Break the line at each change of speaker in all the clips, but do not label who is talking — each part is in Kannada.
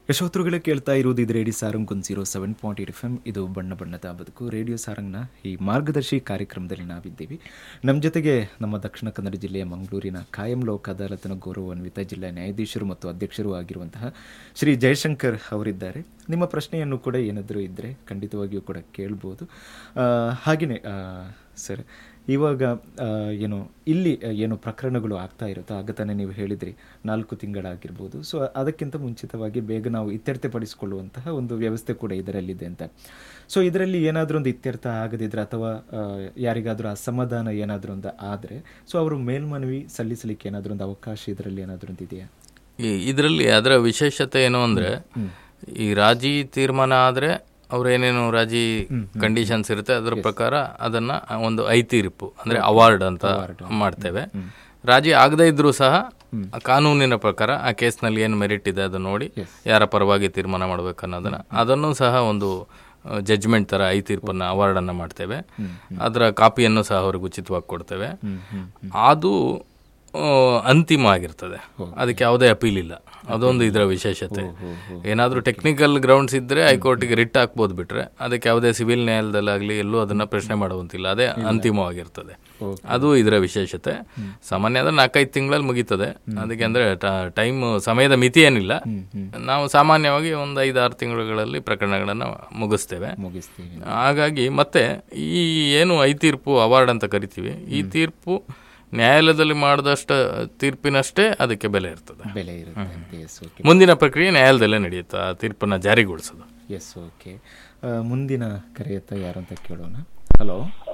ಯಶೋತ್ರುಗಳೇ ಕೇಳ್ತಾ ಇರುವುದು ಇದು ರೇಡಿಯೋ ಸಾರಂಗ್ ಒಂದು zero seven point eight F M ಇದು ಬಣ್ಣ ಬಣ್ಣದ ಬದುಕು ರೇಡಿಯೋ ಸಾರಂಗ್ನ ಈ ಮಾರ್ಗದರ್ಶಿ ಕಾರ್ಯಕ್ರಮದಲ್ಲಿ ನಾವಿದ್ದೀವಿ ನಮ್ಮ ಜೊತೆಗೆ ನಮ್ಮ ದಕ್ಷಿಣ ಕನ್ನಡ ಜಿಲ್ಲೆಯ ಮಂಗಳೂರಿನ ಕಾಯಂ ಲೋಕ ಅದಾಲತ್ನ ಗೌರವಾನ್ವಿತ ಜಿಲ್ಲಾ ನ್ಯಾಯಾಧೀಶರು ಮತ್ತು ಅಧ್ಯಕ್ಷರು ಆಗಿರುವಂತಹ ಶ್ರೀ ಜಯಶಂಕರ್ ಅವರಿದ್ದಾರೆ ನಿಮ್ಮ ಪ್ರಶ್ನೆಯನ್ನು ಕೂಡ ಏನಾದರೂ ಇದ್ದರೆ ಖಂಡಿತವಾಗಿಯೂ ಕೂಡ ಕೇಳ್ಬೋದು ಆ, ಹಾಗೆಯೇ ಆ, ಸರ್ ಇವಾಗ ಆ, ಏನು ಇಲ್ಲಿ ಆ, ಏನು ಪ್ರಕರಣಗಳು ಆಗ್ತಾ ಇರುತ್ತೋ ಆಗ ತಾನೇ ನೀವು ಹೇಳಿದ್ರಿ ನಾಲ್ಕು ತಿಂಗಳಾಗಿರ್ಬೋದು ಸೊ ಅದಕ್ಕಿಂತ ಮುಂಚಿತವಾಗಿ ಬೇಗ ನಾವು ಇತ್ಯರ್ಥಪಡಿಸಿಕೊಳ್ಳುವಂತಹ ಒಂದು ವ್ಯವಸ್ಥೆ ಕೂಡ ಇದರಲ್ಲಿದೆ ಅಂತ ಸೊ ಇದರಲ್ಲಿ ಏನಾದರೂ ಒಂದು ಇತ್ಯರ್ಥ ಆಗದಿದ್ರೆ ಅಥವಾ ಆ, ಯಾರಿಗಾದರೂ ಅಸಮಾಧಾನ ಏನಾದರೂ ಒಂದು ಆದರೆ ಸೊ ಅವರು ಮೇಲ್ಮನವಿ ಸಲ್ಲಿಸಲಿಕ್ಕೆ ಏನಾದರೂ ಒಂದು ಅವಕಾಶ ಇದರಲ್ಲಿ ಏನಾದರೂ ಒಂದು ಇದೆಯಾ
ಈ ಇದರಲ್ಲಿ ಅದರ ವಿಶೇಷತೆ ಏನು ಅಂದರೆ ಈ ರಾಜಿ ತೀರ್ಮಾನ ಆದರೆ ಅವ್ರೇನೇನು ರಾಜಿ ಕಂಡೀಷನ್ಸ್ ಇರುತ್ತೆ ಅದರ ಪ್ರಕಾರ ಅದನ್ನ ಒಂದು ಐ ತೀರ್ಪು ಅಂದ್ರೆ ಅವಾರ್ಡ್ ಅಂತ ಮಾಡ್ತೇವೆ ರಾಜಿ ಆಗದೇ ಇದ್ರೂ ಸಹ ಆ ಕಾನೂನಿನ ಪ್ರಕಾರ ಆ ಕೇಸ್ನಲ್ಲಿ ಏನು ಮೆರಿಟ್ ಇದೆ ಅದನ್ನ ನೋಡಿ ಯಾರ ಪರವಾಗಿ ತೀರ್ಮಾನ ಮಾಡ್ಬೇಕು ಅನ್ನೋದನ್ನ ಅದನ್ನು ಸಹ ಒಂದು ಜಡ್ಜ್ಮೆಂಟ್ ತರ ಐ ತೀರ್ಪನ್ನ ಅವಾರ್ಡ್ ಅನ್ನ ಮಾಡ್ತೇವೆ ಅದರ ಕಾಪಿಯನ್ನು ಸಹ ಅವ್ರಿಗೆ ಉಚಿತವಾಗಿ ಕೊಡ್ತೇವೆ ಅದು ಆ, ಅಂತಿಮ ಆಗಿರ್ತದೆ ಅದಕ್ಕೆ ಯಾವುದೇ ಅಪೀಲ್ ಇಲ್ಲ ಅದೊಂದು ಇದರ ವಿಶೇಷತೆ ಏನಾದರೂ ಟೆಕ್ನಿಕಲ್ ಗ್ರೌಂಡ್ಸ್ ಇದ್ದರೆ ಹೈಕೋರ್ಟಿಗೆ ರಿಟ್ ಹಾಕ್ಬೋದು ಬಿಟ್ರೆ ಅದಕ್ಕೆ ಯಾವುದೇ ಸಿವಿಲ್ ನ್ಯಾಯಾಲಯದಲ್ಲಾಗಲಿ ಎಲ್ಲೂ ಅದನ್ನ ಪ್ರಶ್ನೆ ಮಾಡುವಂತಿಲ್ಲ ಅದೇ ಅಂತಿಮವಾಗಿರ್ತದೆ ಅದು ಇದರ ವಿಶೇಷತೆ ಸಾಮಾನ್ಯ ಅಂದ್ರೆ ನಾಲ್ಕೈದು ತಿಂಗಳಲ್ಲಿ ಮುಗೀತದೆ ಅದಕ್ಕೆ ಅಂದ್ರೆ ಟೈಮ್ ಸಮಯದ ಮಿತಿ ಏನಿಲ್ಲ ನಾವು ಸಾಮಾನ್ಯವಾಗಿ ಒಂದು ಐದಾರು ತಿಂಗಳುಗಳಲ್ಲಿ ಪ್ರಕರಣಗಳನ್ನು ಮುಗಿಸ್ತೇವೆ
ಮುಗಿಸ್ತೀವಿ
ಹಾಗಾಗಿ ಮತ್ತೆ ಈ ಏನು ಐ ತೀರ್ಪು ಅವಾರ್ಡ್ ಅಂತ ಕರಿತೀವಿ ಈ ತೀರ್ಪು ನ್ಯಾಯಾಲಯದಲ್ಲಿ ಮಾಡಿದಷ್ಟ ತೀರ್ಪಿನಷ್ಟೇ ಅದಕ್ಕೆ ಬೆಲೆ ಇರ್ತದೆ
ಬೆಲೆ ಇರುತ್ತೆ ಎಸ್ ಓಕೆ
ಮುಂದಿನ ಪ್ರಕ್ರಿಯೆ ನ್ಯಾಯಾಲಯದಲ್ಲೇ ನಡೆಯುತ್ತೆ ಆ ತೀರ್ಪನ್ನ ಜಾರಿಗೊಳಿಸೋದು
ಎಸ್ ಓಕೆ ಮುಂದಿನ ಕರೆಯತ್ತ ಯಾರು ಅಂತ ಕೇಳೋಣ ಹಲೋ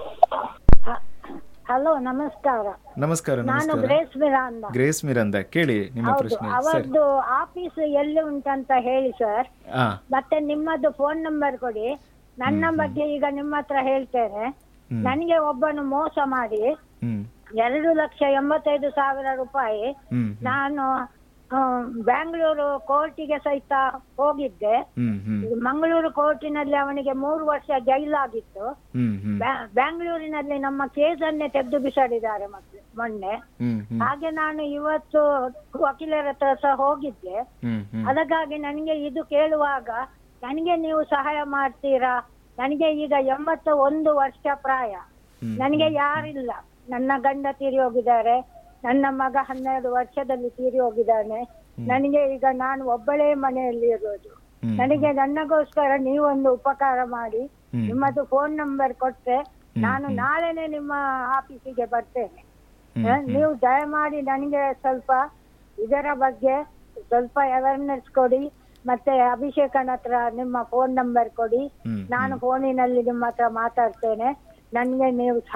ಹಲೋ ನಮಸ್ಕಾರ
ನಮಸ್ಕಾರ
ನಾನು
ನಮಸ್ಕಾರ
ಗ್ರೇಸ್ ಮಿರಾಂದ
ಗ್ರೇಸ್ ಮಿರಂದ ಕೇಳಿ ನಿಮ್ಮ
ಹೌದು
ಪ್ರಶ್ನೆ ಸರ್
ಅವರದ್ದು ಆಫೀಸ್ ಎಲ್ಲಿ ಉಂಟಂತ ಹೇಳಿ ಸರ್
ಹಾ
ಮತ್ತೆ ನಿಮ್ಮದು ಫೋನ್ ನಂಬರ್ ಕೊಡಿ ನನ್ನ ಬಗ್ಗೆ ಈಗ ನಿಮ್ಮ ಹತ್ರ ಹೇಳ್ತೇನೆ ನನಗೆ ಒಬ್ಬನು ಮೋಸ ಮಾಡಿ
ಹ್ಮ್
ಎರಡು ಲಕ್ಷ ಎಂಬತ್ತೈದು ಸಾವಿರ ರೂಪಾಯಿ
ಹ್ಮ್
ನಾನು ಆ, ಬ್ಯಾಂಗ್ಳೂರು ಕೋರ್ಟಿಗೆ ಸಹಿತ ಹೋಗಿದ್ದೆ
ಹ್ಮ್ ಹ್ಮ್
ಇದು ಮಂಗಳೂರು ಕೋರ್ಟಿನಲ್ಲಿ ಅವನಿಗೆ ಮೂರು ವರ್ಷ ಜೈಲಾಗಿತ್ತು
ಹ್ಮ್ ಹ್ಮ್
ಬ್ಯಾ- ಬ್ಯಾಂಗ್ಳೂರಿನಲ್ಲಿ ನಮ್ಮ ಕೇಸನ್ನೇ ತೆಗೆದು ಬಿಸಾಡಿದ್ದಾರೆ ಮತ್ತೆ ಮೊನ್ನೆ
ಹ್ಮ್ ಹ್ಮ್
ಹಾಗೆ ನಾನು ಇವತ್ತು ವಕೀಲರ ಹತ್ರ ಸಹ ಹೋಗಿದ್ದೆ
ಹ್ಮ್ ಹ್ಮ್
ಅದಕ್ಕಾಗಿ ನನಗೆ ಇದು ಕೇಳುವಾಗ ನನಗೆ ನೀವು ಸಹಾಯ ಮಾಡ್ತೀರಾ ನನಗೆ ಈಗ ಎಂಬತ್ತ ಒಂದು ವರ್ಷ ಪ್ರಾಯ ನನಗೆ ಯಾರಿಲ್ಲ ನನ್ನ ಗಂಡ ತೀರಿ ಹೋಗಿದ್ದಾರೆ ನನ್ನ ಮಗ ಹನ್ನೆರಡು ವರ್ಷದಲ್ಲಿ ತೀರಿ ಹೋಗಿದ್ದಾನೆ ನನಗೆ ಈಗ ನಾನು ಒಬ್ಬಳೇ ಮನೆಯಲ್ಲಿ ಇರೋದು ನನಗೆ ನನಗೋಸ್ಕರ ನೀವೊಂದು ಉಪಕಾರ ಮಾಡಿ ನಿಮ್ಮದು ಫೋನ್ ನಂಬರ್ ಕೊಟ್ರೆ ನಾನು ನಾಳೆನೆ ನಿಮ್ಮ ಆಫೀಸಿಗೆ ಬರ್ತೇನೆ ಹ, ನೀವು ದಯಮಾಡಿ ನನಗೆ ಸ್ವಲ್ಪ ಇದರ ಬಗ್ಗೆ ಸ್ವಲ್ಪ ಅವೇರ್ನೆಸ್ ಕೊಡಿ ಮತ್ತೆ ಅಭಿಷೇಕನ ಹತ್ರ ನಿಮ್ಮ ಫೋನ್ ನಂಬರ್ ಕೊಡಿ ನಾನು ಫೋನಿನಲ್ಲಿ ನಿಮ್ಮ ಹತ್ರ ಮಾತಾಡ್ತೇನೆ ನನಗೆ ನೀವು